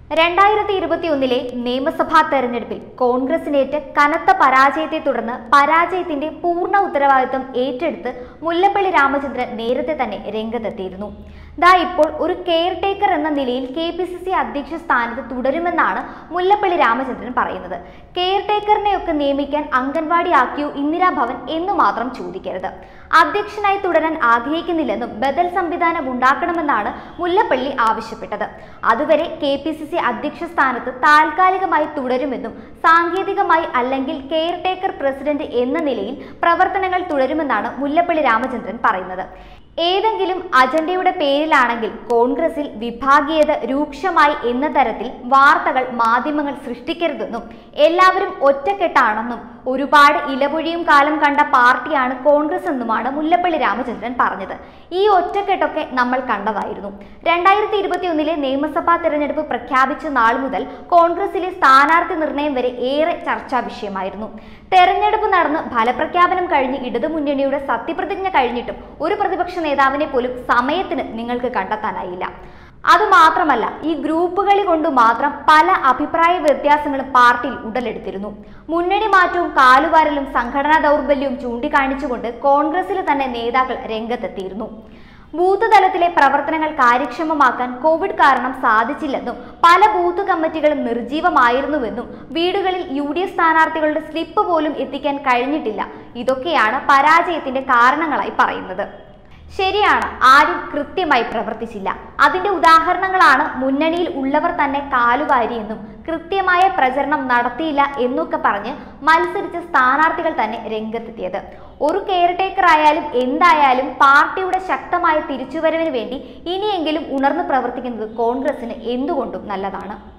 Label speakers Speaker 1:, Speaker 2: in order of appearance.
Speaker 1: രണ്ടായിരത്തി ഇരുപത്തിയൊന്നിലെ നിയമസഭാ തെരഞ്ഞെടുപ്പിൽ കോൺഗ്രസിനേറ്റ് കനത്ത പരാജയത്തെ തുടർന്ന് പരാജയത്തിന്റെ പൂർണ്ണ ഉത്തരവാദിത്വം ഏറ്റെടുത്ത് മുല്ലപ്പള്ളി രാമചന്ദ്രൻ നേരത്തെ തന്നെ രംഗത്തെത്തിയിരുന്നു ദാ ഇപ്പോൾ ഒരു കെയർ ടേക്കർ എന്ന നിലയിൽ കെ പി സി സി അധ്യക്ഷ സ്ഥാനത്ത് തുടരുമെന്നാണ് മുല്ലപ്പള്ളി രാമചന്ദ്രൻ പറയുന്നത് കെയർ ടേക്കറിനെയൊക്കെ നിയമിക്കാൻ അംഗൻവാടി ആക്കിയോ ഇന്ദിരാഭവൻ എന്നു മാത്രം ചോദിക്കരുത് അധ്യക്ഷനായി തുടരാൻ ആഗ്രഹിക്കുന്നില്ലെന്നും ബദൽ സംവിധാനം ഉണ്ടാക്കണമെന്നാണ് മുല്ലപ്പള്ളി ആവശ്യപ്പെട്ടത് അതുവരെ കെ പി സി സി അധ്യക്ഷ സ്ഥാനത്ത് താൽക്കാലികമായി തുടരുമെന്നും സാങ്കേതികമായി അല്ലെങ്കിൽ കെയർ ടേക്കർ പ്രസിഡന്റ് എന്ന നിലയിൽ പ്രവർത്തനങ്ങൾ തുടരുമെന്നാണ് മുല്ലപ്പള്ളി രാമചന്ദ്രൻ പറയുന്നത് ഏതെങ്കിലും അജണ്ടയുടെ പേരിലാണെങ്കിൽ കോൺഗ്രസിൽ വിഭാഗീയത രൂക്ഷമായി എന്ന തരത്തിൽ വാർത്തകൾ മാധ്യമങ്ങൾ സൃഷ്ടിക്കരുതെന്നും എല്ലാവരും ഒറ്റക്കെട്ടാണെന്നും ഒരുപാട് ഇലപൊഴിയും കാലം കണ്ട പാർട്ടിയാണ് കോൺഗ്രസ് എന്നുമാണ് മുല്ലപ്പള്ളി രാമചന്ദ്രൻ പറഞ്ഞത് ഈ ഒറ്റക്കെട്ടൊക്കെ നമ്മൾ കണ്ടതായിരുന്നു രണ്ടായിരത്തി ഇരുപത്തിയൊന്നിലെ നിയമസഭാ തെരഞ്ഞെടുപ്പ് പ്രഖ്യാപിച്ച നാൾ മുതൽ കോൺഗ്രസിലെ സ്ഥാനാർത്ഥി നിർണയം വരെ ഏറെ ചർച്ചാ വിഷയമായിരുന്നു തെരഞ്ഞെടുപ്പ് നടന്ന് ഫലപ്രഖ്യാപനം കഴിഞ്ഞ് ഇടതുമുന്നണിയുടെ സത്യപ്രതിജ്ഞ കഴിഞ്ഞിട്ടും ഒരു പ്രതിപക്ഷ നേതാവിനെ പോലും സമയത്തിന് നിങ്ങൾക്ക് കണ്ടെത്താനായില്ല അതുമാത്രമല്ല ഈ ഗ്രൂപ്പുകളി കൊണ്ട് മാത്രം പല അഭിപ്രായ വ്യത്യാസങ്ങളും പാർട്ടിയിൽ ഉടലെടുത്തിരുന്നു മുന്നണി മാറ്റവും കാലുവാരലും സംഘടനാ ദൗർബല്യവും ചൂണ്ടിക്കാണിച്ചുകൊണ്ട് കോൺഗ്രസിലെ തന്നെ നേതാക്കൾ രംഗത്തെത്തിയിരുന്നു ബൂത്ത് തലത്തിലെ പ്രവർത്തനങ്ങൾ കാര്യക്ഷമമാക്കാൻ കോവിഡ് കാരണം സാധിച്ചില്ലെന്നും പല ബൂത്ത് കമ്മിറ്റികളും നിർജീവമായിരുന്നുവെന്നും വീടുകളിൽ യു ഡി എഫ് സ്ഥാനാർത്ഥികളുടെ സ്ലിപ്പ് പോലും എത്തിക്കാൻ കഴിഞ്ഞിട്ടില്ല ഇതൊക്കെയാണ് പരാജയത്തിന്റെ കാരണങ്ങളായി പറയുന്നത് ശരിയാണ് ആരും കൃത്യമായി പ്രവർത്തിച്ചില്ല അതിന്റെ ഉദാഹരണങ്ങളാണ് മുന്നണിയിൽ ഉള്ളവർ തന്നെ കാലുവാരിയെന്നും കൃത്യമായ പ്രചരണം നടത്തിയില്ല എന്നൊക്കെ പറഞ്ഞ് മത്സരിച്ച സ്ഥാനാർത്ഥികൾ തന്നെ രംഗത്തെത്തിയത് ഒരു കെയർ ടേക്കർ ആയാലും എന്തായാലും പാർട്ടിയുടെ ശക്തമായ തിരിച്ചുവരവിന് വേണ്ടി ഇനിയെങ്കിലും ഉണർന്നു പ്രവർത്തിക്കുന്നത് കോൺഗ്രസിന് എന്തുകൊണ്ടും നല്ലതാണ്